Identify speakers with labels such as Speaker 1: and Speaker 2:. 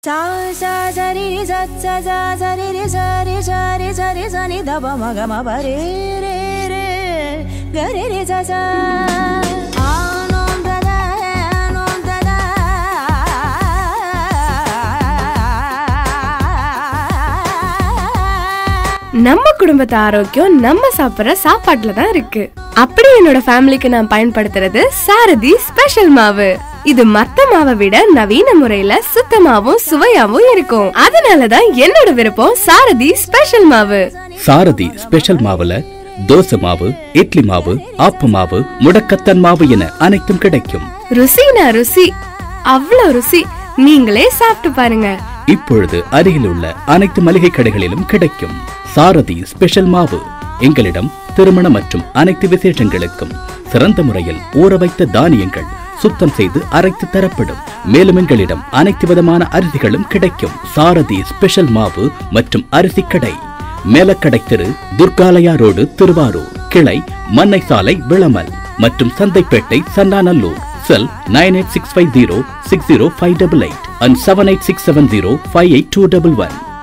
Speaker 1: சா சா சரி ரி ச ச சா சரி ரி சரி சரி சரி சனி தப மக ம பரி ரே ரே கரி ரி ச ச ஆனோம் தத ஆனோம் தத
Speaker 2: நம்ம குடும்பத்து ஆரோக்கியம் நம்ம சாப்பிடுற சாப்பாட்டுல தான் இருக்கு அப்படி என்னோட ஃபேமிலிக்கு நான் பயன்படுத்துறது சாரதி ஸ்பெஷல் மாவு இது மத்த மாவை விட நவீன முறையில சுத்தமாவும் சுவையாவும் இருக்கும் அதனாலதான் என்னோட விருப்பம் சாரதி ஸ்பெஷல் மாவு
Speaker 3: சாரதி ஸ்பெஷல் மாவுல தோசை மாவு இட்லி மாவு ஆப்ப மாவு முடக்கத்தன் மாவு என அனைத்தும் கிடைக்கும்
Speaker 2: ருசினா ருசி அவ்வளவு ருசி நீங்களே சாப்பிட்டு பாருங்க
Speaker 3: இப்பொழுது அருகில் உள்ள அனைத்து மளிகை கடைகளிலும் கிடைக்கும் சாரதி ஸ்பெஷல் மாவு எங்களிடம் திருமண மற்றும் அனைத்து விசேஷங்களுக்கும் சிறந்த முறையில் ஊற வைத்த தானியங்கள் சுத்தம் செய்து அரைத்து தரப்படும் மேலும் எங்களிடம் அனைத்து விதமான அரிசிகளும் கிடைக்கும் சாரதி ஸ்பெஷல் மாவு மற்றும் அரிசி கடை மேலக்கடை தெரு துர்காலயா ரோடு திருவாரூர் கிளை மண்ணை சாலை விளமல் மற்றும் Santhaipettai Sannanallur cell nine eight six five zero six zero five double eight and seven eight six seven zero five eight two double one